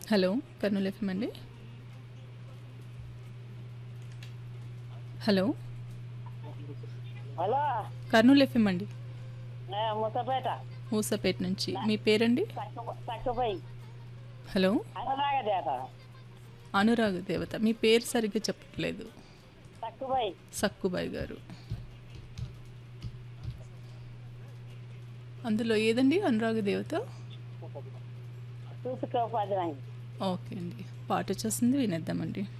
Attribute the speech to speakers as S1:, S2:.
S1: hello Kurnool FM అండి hello
S2: hello
S1: Kurnool FM అండి
S2: ఏ, ముసపేట
S1: మూసపేట నుంచి మీ పేరండి
S2: తక్కువై
S1: హలో
S2: అనురాగ దేత
S1: అనురాగ దేవత మీ పేరు సరిగ్గా చెప్పట్లేదు
S2: తక్కువై
S1: సక్కుబాయ్ గారు అందులో ఏదండి అనురాగ దేవత
S2: చూసుకోపాది
S1: ఓకే అండి పాట వచ్చేస్తుంది వినేద్దామండి